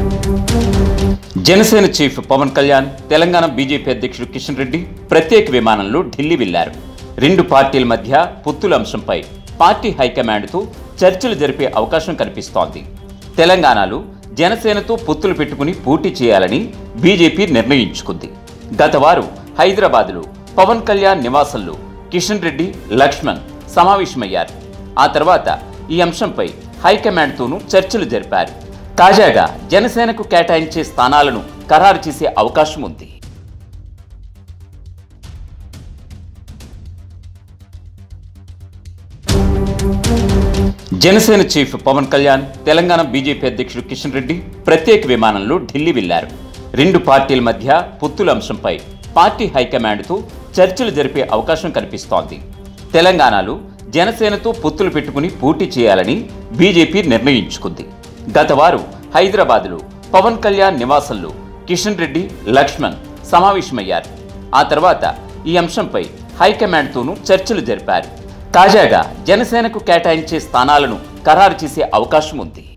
Janasena chief Pawan Kalyan Telangana BJP అధ్యక్షుడు కిషన్ రెడ్డి ప్రత్యేక విమానంలో ఢిల్లీ వెళ్లారు రెండు పార్టీల మధ్య పొత్తుల అంశంపై పార్టీ హైకమాండ్తో చర్చలు జరిపే అవకాశం కనిపిస్తోంది తెలంగాణలో జనసేనతో పొత్తులు పెట్టుకుని పోటీ చేయాలని బీజేపీ నిర్ణయించుకుంది గత వారం హైదరాబాద్లో పవన్ కళ్యాణ్ నివాసంలో కిషన్ రెడ్డి లక్ష్మణ్ సమావేశమయ్యారు ఆ తర్వాత ఈ అంశంపై హైకమాండ్తోనూ చర్చలు జరిపారు తాజాగా జనసేనకు కేటాయించే స్థానాలను ఖరారు చేసే అవకాశం ఉంది జనసేన చీఫ్ పవన్ కళ్యాణ్ తెలంగాణ బీజేపీ అధ్యక్షుడు కిషన్ రెడ్డి ప్రత్యేక విమానంలో ఢిల్లీ వెళ్లారు రెండు పార్టీల మధ్య పొత్తుల అంశంపై పార్టీ హైకమాండ్తో చర్చలు జరిపే అవకాశం కనిపిస్తోంది తెలంగాణలో జనసేనతో పొత్తులు పెట్టుకుని పోటీ చేయాలని బీజేపీ నిర్ణయించుకుంది గత వారం హైదరాబాద్లో పవన్ కళ్యాణ్ నివాసంలో కిషన్ రెడ్డి లక్ష్మణ్ సమావేశమయ్యారు ఆ తర్వాత ఈ అంశంపై హైకమాండ్తోనూ చర్చలు జరిపారు తాజాగా జనసేనకు కేటాయించే స్థానాలను ఖరారు చేసే అవకాశం ఉంది